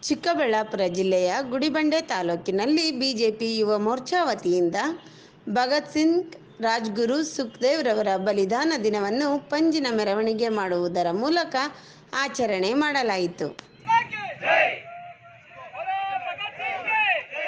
ಚಿಕ್ಕಬಳ್ಳಾಪುರ ಜಿಲ್ಲೆಯ ಗುಡಿಬಂಡೆ ತಾಲೂಕಿನಲ್ಲಿ ಬಿಜೆಪಿ ಯುವ ಮೋರ್ಚಾ ವತಿಯಿಂದ ಭಗತ್ ಸಿಂಗ್ ರಾಜ್ಗುರು ಸುಖದೇವ್ ರವರ ಬಲಿದಾನ ದಿನವನ್ನು ಪಂಜಿನ ಮೆರವಣಿಗೆ ಮಾಡುವುದರ ಮೂಲಕ ಆಚರಣೆ ಮಾಡಲಾಯಿತು ಜೈ बोलो भगत सिंह की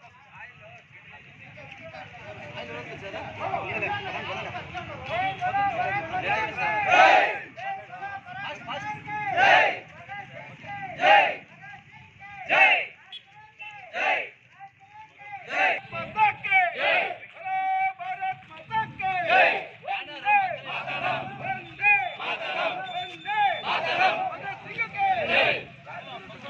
माता के बोलो भारत माता के वंदे मातरम वंदे मातरम वंदे मातरम भगत सिंह के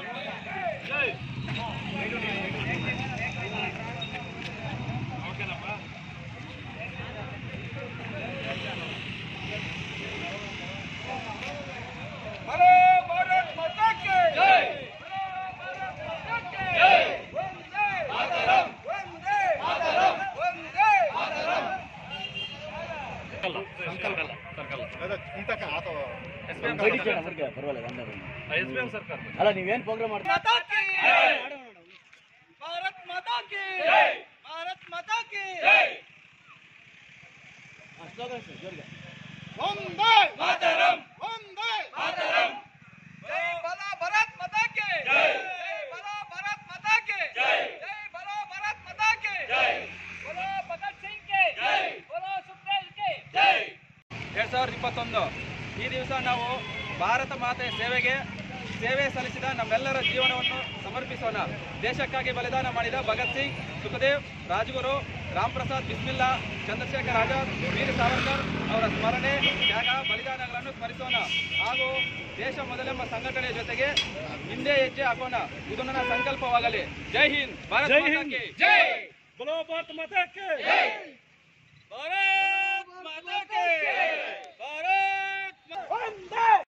बोलो भारत माता के जय बोलो भारत माता के जय वंदे मातरम वंदे मातरम वंदे मातरम ಅಲ್ಲ ನೀವೇನ್ ಪ್ರೋಗ್ರಾಮ್ ಮಾಡ್ತೀರಾ माता की जय भारत माता की जय भारत माता की जय वंदे मातरम वंदे मातरम जय बोलो भारत माता के जय जय बोलो भारत माता के जय जय बोलो भारत माता के जय बोलो भगत सिंह के जय बोलो सुखदेव के जय ಎರಡ್ ಸಾವಿರದ ಇಪ್ಪತ್ತೊಂದು ಈ ದಿವಸ ನಾವು ಭಾರತ ಮಾತೆಯ ಸೇವೆಗೆ ಸೇವೆ ಸಲ್ಲಿಸಿದ ನಮ್ಮೆಲ್ಲರ ಜೀವನವನ್ನು ಸಮರ್ಪಿಸೋಣ ದೇಶಕ್ಕಾಗಿ ಬಲಿದಾನ ಮಾಡಿದ ಭಗತ್ ಸಿಂಗ್ ಸುಖದೇವ್ ರಾಜಗುರು ರಾಮ್ ಪ್ರಸಾದ್ ಬಿಸ್ಮಿಲ್ಲಾ ಚಂದ್ರಶೇಖರ್ ಆಜಾದ್ ವೀರ ಸಾವರ್ಕರ್ ಅವರ ಸ್ಮರಣೆ ತ್ಯಾಗ ಬಲಿದಾನಗಳನ್ನು ಸ್ಮರಿಸೋಣ ಹಾಗೂ ದೇಶ ಮೊದಲೆಂಬ ಸಂಘಟನೆಯ ಜೊತೆಗೆ ಹಿಂದೆ ಹೆಜ್ಜೆ ಹಾಕೋಣ ಇದು ನನ್ನ ಸಂಕಲ್ಪವಾಗಲಿ ಜೈ ಹಿಂದ್ ಭಾರತ್ ಮಾತಾ ಕಿ ಜೈ बोलो भारत माता के ಭಾರತ್ ಮಾತಾ ಕಿ